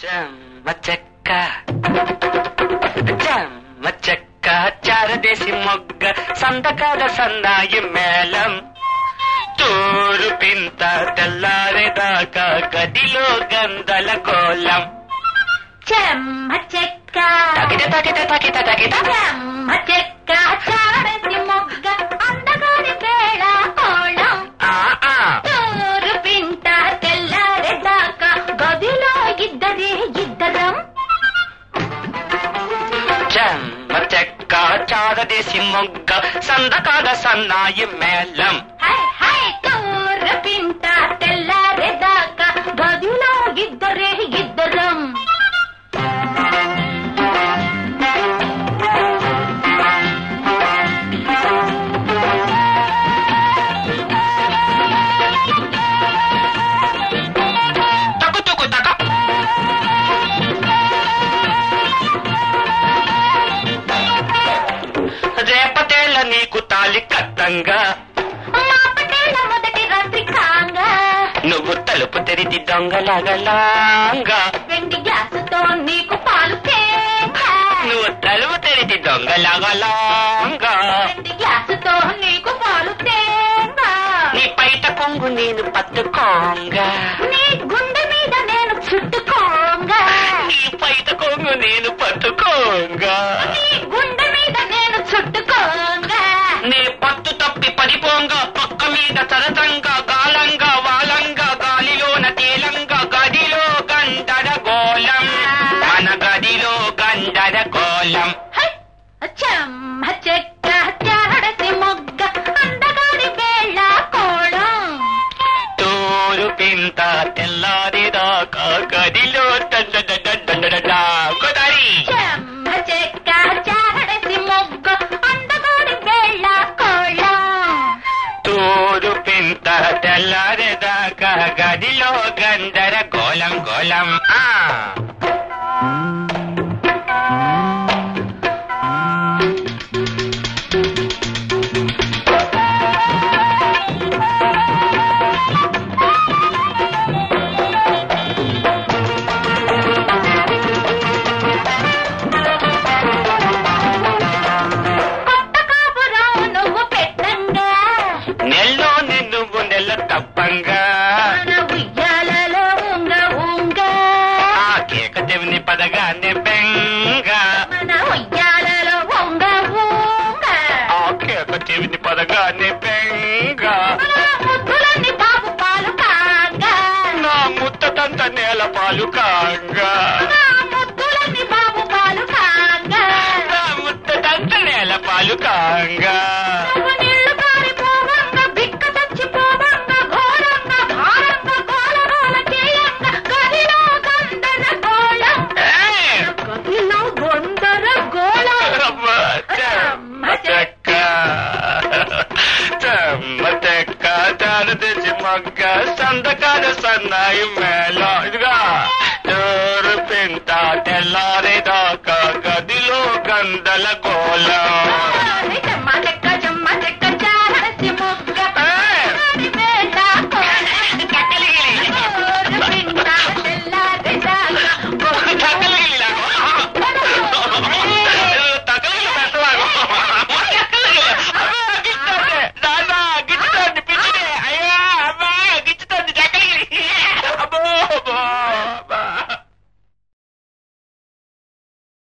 చెమ్మ చెక్క చెమ్మ చెక్క చారదేశి మొగ్గ సందకాల సన్నాయి మేళం తూరు పింత తెల్లారేదాకా గదిలో గందల కోలం చెమ్మ చెక్క తగిట తగిట తగిట తగిట చెమ్మ చెక్క చారసి మొగ్గ అందగాడి వేళ కోళం ఆ, ఆ. తూరు పింట తెల్లారేదాకా గదిలో ఇద్దరే ఇద్దరం చెమ్మ చెక్క చారదేశి మొగ్గ సందకాల సన్నాయి మేళం హై హై తూరు పింట తెల్లారేదాకా గదిలో ఇద్దరే ఇద్దరం తగు తుగు తగ రేపటేళ్ళ నీకు తాలి కట్టంగా మా పటేల మొదటి రాత్రి కాంగా నువ్వు తలుపు తెరిచి దొంగలగలాంగా వెండి గ్లాసుతో నీకు పాలు తేంగా నువ్వు తలుపు తెరిచి దొంగలగలాంగా వెండి గ్లాసుతో నీకు పాలు తేంగా నీ పైట కొంగు నేను పట్టుకోంగా నీ గుండె మీద నేను చుట్టుకోంగా నీ పైట కొంగు నేను పట్టుకోంగా నీ గుండె మీద నేను చుట్టుకోంగా నీ పట్టు తప్పి పడిపోంగా పక్క మీద సరసంగా గాలంగా వాలంగా గాలిలోన తేలంగా గదిలో గంధర గోళం మన గదిలో గంధర గోళం హై! చెమ్మ చెక్క చారడసి మొగ్గ అందగాడి వేళ కోళం తోరు పింత తెల్లారిదాకా గదిలో దండడా గోదారి చెమ్మ చెక్క చారడసి మొగ్గ అందగాడి వేళ కోళం తోరు పింత తెల్లారిదాకా గదిలో గంధర గోళం గోళం ఆ కొత్త కాపురం నువ్వు పెట్టంగా నెల్లో నువ్వు నెల తప్పంగా మన ఉయ్యాలలో ఉంగ ఉంగ ఆ కేక చెవిని పదగానే బెంగ మన ఉయ్యాలలో ఉంగ ఉంగ ఆ కేక చెవిని పదగానే బెంగ మన ముద్దులన్నీ బాబు పాలు కాగా నా ముత్తదంత నేల పాలు కాంగా నా ముద్దులన్నీ బాబు పాలు కాగా నా ముత్తదంత నేల పాలు కాంగా నువ్వు నీళ్లు కారిపోవంగా బిక్క చచ్చిపోవంగా ఘోరంగా భారంగా గోలగోల చేయంగా గదిలో గంధర గోళం ఏయ్! గదిలో గంధర గోళం అమ్మ, చెమ్మ చెక్క చెమ్మ చెక్క చాలు తెచ్చి మొగ్గ సందకాల సన్నాయి మేళ ఇదిగా చోరు పింత తెల్లారేదాకా గదిలో గందల గోళం